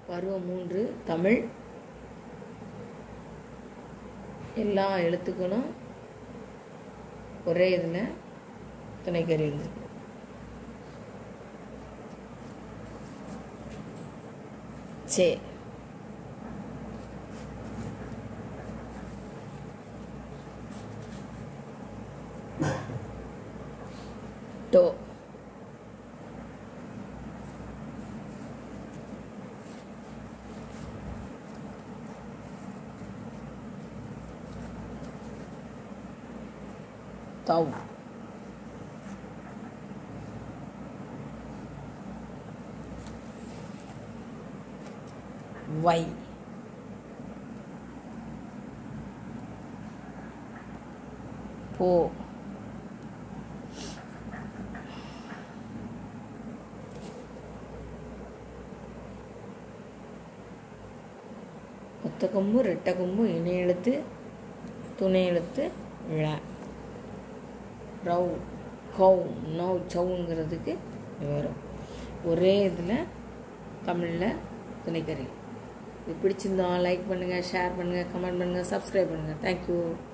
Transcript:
பருவம் மூன்று தமிழ் எல்லா எழுத்துக்களும் ஒரே இதில் துணைக்கறி இருந்திருக்கு சே டோ தவ் வை போ ஒத்த கொம்பு ரெட்டை கொம்பு இணை எழுத்து துணை எழுத்து ழ ரவ் கவ் நவ் சவுங்கிறதுக்கு வரும் ஒரே இதில் தமிழில் துணைக்கறி இது பிடிச்சிருந்தா லைக் பண்ணுங்கள் ஷேர் பண்ணுங்கள் கமெண்ட் பண்ணுங்கள் சப்ஸ்கிரைப் பண்ணுங்கள் தேங்க்யூ